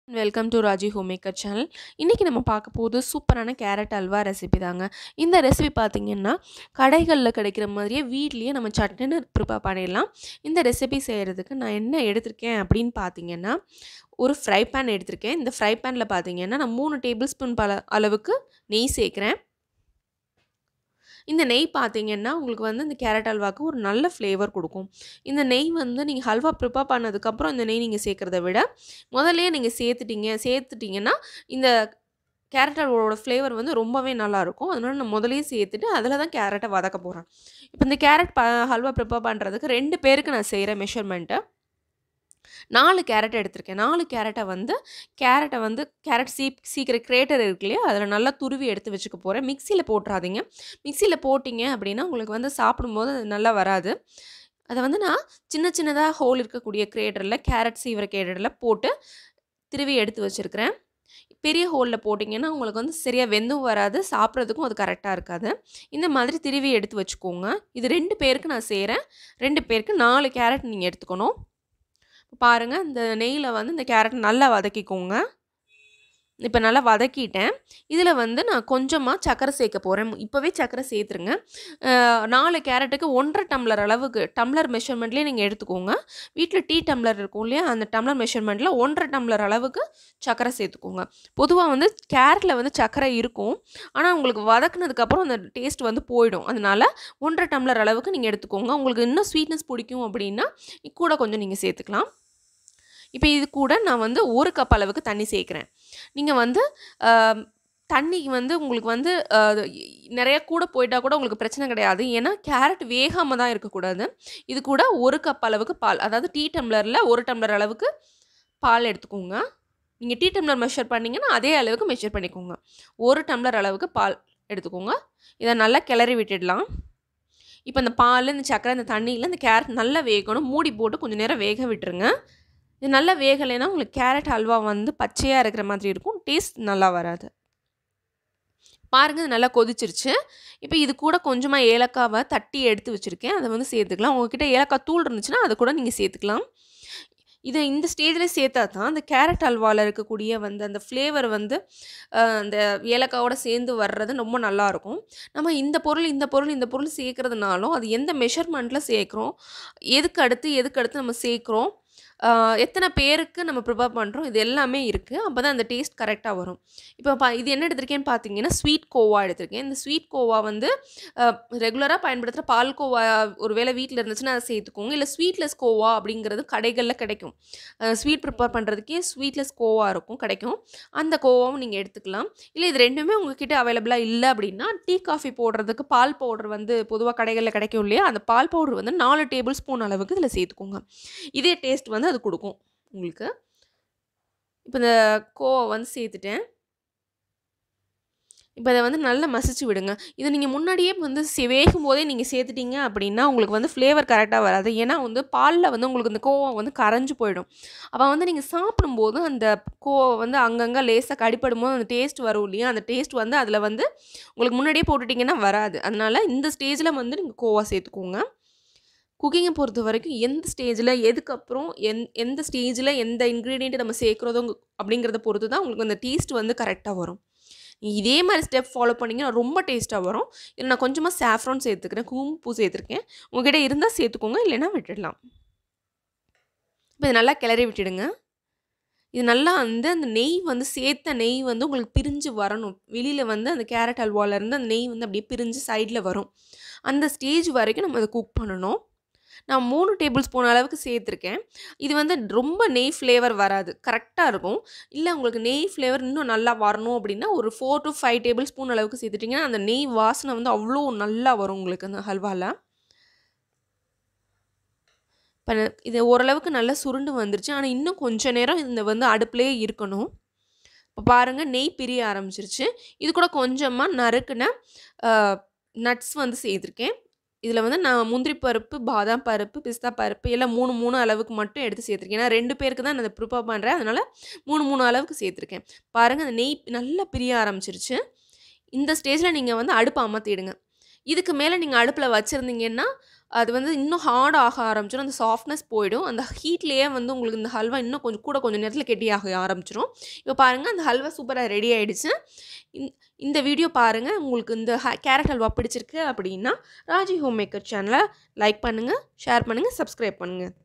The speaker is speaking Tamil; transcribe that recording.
welcome to Raji home maker channel இன்றைக்கி நம்ம பார்க்க போகுது சூப்பரான கேரட் அல்வா ரெசிபி தாங்க இந்த ரெசிபி பார்த்திங்கன்னா கடைகளில் கிடைக்கிற மாதிரியே வீட்லேயே நம்ம சட்டுன்னு ப்ரிப்பேர் பண்ணிடலாம் இந்த ரெசிபி செய்கிறதுக்கு நான் என்ன எடுத்திருக்கேன் அப்படின்னு பார்த்தீங்கன்னா ஒரு ஃப்ரை பேன் எடுத்திருக்கேன் இந்த ஃப்ரை பேனில் பார்த்தீங்கன்னா நான் மூணு டேபிள் ஸ்பூன் பல அளவுக்கு நெய் சேர்க்குறேன் இந்த நெய் பார்த்தீங்கன்னா உங்களுக்கு வந்து இந்த கேரட் அல்வாவுக்கு ஒரு நல்ல ஃப்ளேவர் கொடுக்கும் இந்த நெய் வந்து நீங்கள் ஹல்வா ப்ரிப்பேர் பண்ணதுக்கப்புறம் இந்த நெய் நீங்கள் சேர்க்குறத விட முதல்லையே நீங்கள் சேர்த்துட்டீங்க சேர்த்துட்டிங்கன்னா இந்த கேரட் அல்வாவோட ஃப்ளேவர் வந்து ரொம்பவே நல்லாயிருக்கும் அதனால் நான் முதலையே சேர்த்துட்டு அதில் தான் கேரட்டை வதக்க போகிறேன் இப்போ இந்த கேரட் ப ஹல்வா ப்ரிப்பேர் பண்ணுறதுக்கு ரெண்டு பேருக்கு நான் செய்கிற மெஷர்மெண்ட்டை நாலு கேரட் எடுத்திருக்கேன் நாலு கேரட்டை வந்து கேரட்டை வந்து கேரட் சீ சீக்கிரம் கிரேட்டர் இருக்கு இல்லையா அதில் நல்லா துருவி எடுத்து வச்சுக்க போகிறேன் மிக்சியில் போட்டுறாதீங்க மிக்சியில் போட்டிங்க அப்படின்னா உங்களுக்கு வந்து சாப்பிடும்போது அது நல்லா வராது அதை வந்து நான் சின்ன சின்னதாக ஹோல் இருக்கக்கூடிய கிரேட்டரில் கேரட் சீவிர கிரேட்டரில் போட்டு திருவி எடுத்து வச்சுருக்கிறேன் பெரிய ஹோலில் போட்டிங்கன்னா உங்களுக்கு வந்து சரியாக வெந்தும் வராது சாப்பிட்றதுக்கும் அது கரெக்டாக இருக்காது இந்த மாதிரி திருவி எடுத்து வச்சுக்கோங்க இது ரெண்டு பேருக்கு நான் செய்கிறேன் ரெண்டு பேருக்கு நாலு கேரட் நீங்கள் எடுத்துக்கணும் பாருங்கள் இந்த நெய்யில் வந்து இந்த கேரட் நல்லா வதக்கிக்கோங்க இப்போ நல்லா வதக்கிட்டேன் இதில் வந்து நான் கொஞ்சமாக சர்க்கரை சேர்க்க போகிறேன் இப்போவே சர்க்கரை சேர்த்துருங்க நாலு கேரட்டுக்கு ஒன்றரை டம்ளர் அளவுக்கு டம்ளர் மெஷர்மெண்ட்லேயே நீங்கள் எடுத்துக்கோங்க வீட்டில் டீ டம்ளர் இருக்கும் இல்லையா அந்த டம்ளர் மெஷர்மெண்ட்டில் ஒன்றரை டம்ளர் அளவுக்கு சர்க்கரை சேர்த்துக்கோங்க பொதுவாக வந்து கேரட்டில் வந்து சர்க்கரை இருக்கும் ஆனால் உங்களுக்கு வதக்குனதுக்கப்புறம் அந்த டேஸ்ட் வந்து போயிடும் அதனால் ஒன்றரை டம்ளர் அளவுக்கு நீங்கள் எடுத்துக்கோங்க உங்களுக்கு இன்னும் ஸ்வீட்னஸ் பிடிக்கும் அப்படின்னா கூட கொஞ்சம் நீங்கள் சேர்த்துக்கலாம் இப்போ இது கூட நான் வந்து ஒரு கப் அளவுக்கு தண்ணி சேர்க்குறேன் நீங்கள் வந்து தண்ணி வந்து உங்களுக்கு வந்து நிறைய கூட போயிட்டால் கூட உங்களுக்கு பிரச்சனை கிடையாது ஏன்னா கேரட் வேகாமல் தான் இருக்கக்கூடாது இது கூட ஒரு கப் அளவுக்கு பால் அதாவது டீ டம்ளரில் ஒரு டம்ளர் அளவுக்கு பால் எடுத்துக்கோங்க நீங்கள் டீ டம்ளர் மெஷர் பண்ணிங்கன்னா அதே அளவுக்கு மெஷர் பண்ணிக்கோங்க ஒரு டம்ளர் அளவுக்கு பால் எடுத்துக்கோங்க இதை நல்லா கிளறி விட்டுடலாம் இப்போ இந்த பால் இந்த சக்கரை இந்த தண்ணியில் இந்த கேரட் நல்லா வேகணும் மூடி போட்டு கொஞ்சம் நேரம் வேக விட்டுருங்க இது நல்லா வேகலைன்னா உங்களுக்கு கேரட் ஹல்வா வந்து பச்சையாக இருக்கிற மாதிரி இருக்கும் டேஸ்ட் நல்லா வராது பாருங்கள் நல்லா கொதிச்சிருச்சு இப்போ இது கூட கொஞ்சமாக ஏலக்காவை தட்டி எடுத்து வச்சுருக்கேன் அதை வந்து சேர்த்துக்கலாம் உங்ககிட்ட ஏலக்காய் தூள் இருந்துச்சுன்னா அதை கூட நீங்கள் சேர்த்துக்கலாம் இதை இந்த ஸ்டேஜில் சேர்த்தா தான் அந்த கேரட் அல்வாவில் இருக்கக்கூடிய வந்து அந்த ஃப்ளேவர் வந்து அந்த ஏலக்காவோட சேர்ந்து வர்றது ரொம்ப நல்லாயிருக்கும் நம்ம இந்த பொருள் இந்த பொருள் இந்த பொருள் சேர்க்குறதுனாலும் அது எந்த மெஷர்மெண்ட்டில் சேர்க்குறோம் எதுக்கு அடுத்து எதுக்கு அடுத்து நம்ம சேர்க்குறோம் எத்தனை பேருக்கு நம்ம ப்ரிப்பேர் பண்ணுறோம் இது எல்லாமே இருக்குது அப்போ தான் அந்த டேஸ்ட் கரெக்டாக வரும் இப்போ பா இது என்ன எடுத்திருக்கேன்னு பார்த்தீங்கன்னா ஸ்வீட் கோவா எடுத்திருக்கேன் இந்த ஸ்வீட் கோவா வந்து ரெகுலராக பயன்படுத்துகிற பால் கோவா ஒரு வேளை வீட்டில் இருந்துச்சுன்னா அதை சேர்த்துக்கோங்க இல்லை ஸ்வீட்லெஸ் கோவா அப்படிங்கிறது கடைகளில் கிடைக்கும் ஸ்வீட் ப்ரிப்பேர் பண்ணுறதுக்கே ஸ்வீட்லெஸ் கோவா இருக்கும் கிடைக்கும் அந்த கோவாவும் நீங்கள் எடுத்துக்கலாம் இல்லை இது ரெண்டுமே உங்ககிட்ட அவைலபிளாக இல்லை அப்படின்னா டீ காஃபி போடுறதுக்கு பால் பவுடர் வந்து பொதுவாக கடைகளில் கிடைக்கும் இல்லையா அந்த பால் பவுடர் வந்து நாலு டேபிள் ஸ்பூன் அளவுக்கு இதில் சேர்த்துக்கோங்க இதே டேஸ்ட் வந்து அது கொடுக்கும் உங்களுக்கு இப்போ இந்த கோவா வந்து சேர்த்துட்டேன் இப்போ அதை வந்து நல்லா மசிச்சு விடுங்க இதை நீங்கள் முன்னாடியே வந்து வேகும் போதே நீங்கள் சேர்த்துட்டீங்க அப்படின்னா உங்களுக்கு வந்து ஃப்ளேவர் கரெக்டாக வராது ஏன்னா வந்து பாலில் வந்து உங்களுக்கு இந்த கோவா வந்து கரைஞ்சி போயிடும் அப்போ வந்து நீங்கள் சாப்பிடும்போது அந்த கோவா வந்து அங்கங்கே லேசாக கடிப்படும் போது அந்த டேஸ்ட் வரும் இல்லையா அந்த டேஸ்ட் வந்து அதில் வந்து உங்களுக்கு முன்னாடியே போட்டுட்டிங்கன்னா வராது அதனால் இந்த ஸ்டேஜில் வந்து நீங்கள் கோவா சேர்த்துக்கோங்க குக்கிங்கை பொறுத்த வரைக்கும் எந்த ஸ்டேஜில் எதுக்கப்புறம் எந் எந்த ஸ்டேஜில் எந்த இன்க்ரீடியண்ட்டு நம்ம சேர்க்குறதோ அப்படிங்கிறத பொறுத்து தான் உங்களுக்கு அந்த டேஸ்ட் வந்து கரெக்டாக வரும் இதே மாதிரி ஸ்டெப் ஃபாலோ பண்ணிங்கன்னா ரொம்ப டேஸ்ட்டாக வரும் இதில் நான் கொஞ்சமாக சாஃப்ரான் சேர்த்துக்கிறேன் குங்குமப்பூ சேர்த்துருக்கேன் உங்ககிட்ட இருந்தால் சேர்த்துக்கோங்க இல்லைன்னா விட்டுடலாம் இப்போ இது நல்லா கிளறி விட்டுடுங்க இது நல்லா வந்து அந்த நெய் வந்து சேர்த்த நெய் வந்து உங்களுக்கு பிரிஞ்சு வரணும் வெளியில் வந்து அந்த கேரட் அல்வாலேருந்து அந்த நெய் வந்து அப்படியே பிரிஞ்சு சைடில் வரும் அந்த ஸ்டேஜ் வரைக்கும் நம்ம அதை குக் பண்ணணும் நான் மூணு டேபிள் ஸ்பூன் அளவுக்கு சேர்த்துருக்கேன் இது வந்து ரொம்ப நெய் ஃப்ளேவர் வராது கரெக்டாக இருக்கும் இல்லை உங்களுக்கு நெய் ஃப்ளேவர் இன்னும் நல்லா வரணும் அப்படின்னா ஒரு four to five tablespoon அளவுக்கு சேர்த்துட்டிங்கன்னா அந்த நெய் வாசனை வந்து அவ்வளோ நல்லா வரும் உங்களுக்கு அந்த ஹல்வாவில் இப்போ இது ஓரளவுக்கு நல்லா சுருண்டு வந்துருச்சு ஆனால் இன்னும் கொஞ்சம் நேரம் இந்த வந்து அடுப்புலேயே இருக்கணும் இப்போ பாருங்கள் நெய் பிரிய ஆரம்பிச்சிருச்சு இது கூட கொஞ்சமாக நறுக்குன நட்ஸ் வந்து சேர்த்துருக்கேன் இதில் வந்து நான் முந்திரி பருப்பு பாதாம் பருப்பு பிஸ்தா பருப்பு எல்லாம் மூணு மூணு அளவுக்கு மட்டும் எடுத்து சேர்த்துருக்கேன் ஏன்னா ரெண்டு பேருக்கு தான் நான் ப்ரிப்பேர் பண்ணுறேன் அதனால் மூணு மூணு அளவுக்கு சேர்த்துருக்கேன் பாருங்கள் அந்த நெய் நல்லா பிரிய ஆரம்பிச்சிருச்சு இந்த ஸ்டேஜில் நீங்கள் வந்து அடுப்பு அமர்த்திடுங்க இதுக்கு மேலே நீங்கள் அடுப்பில் வச்சுருந்தீங்கன்னா அது வந்து இன்னும் ஹார்ட் ஆக ஆரம்பிச்சிடும் அந்த சாஃப்ட்னஸ் போயிடும் அந்த ஹீட்லேயே வந்து உங்களுக்கு இந்த ஹல்வா இன்னும் கொஞ்சம் கூட கொஞ்சம் நேரத்தில் கெட்டியாக ஆரம்பிச்சிடும் இப்போ பாருங்கள் அந்த ஹல்வா சூப்பராக ரெடி ஆகிடுச்சு இந்த வீடியோ பாருங்கள் உங்களுக்கு இந்த கேரட் ஹல்வா பிடிச்சிருக்கு அப்படின்னா ராஜி ஹோம் மேக்கர் சேனலை லைக் பண்ணுங்கள் ஷேர் பண்ணுங்கள் சப்ஸ்கிரைப் பண்ணுங்கள்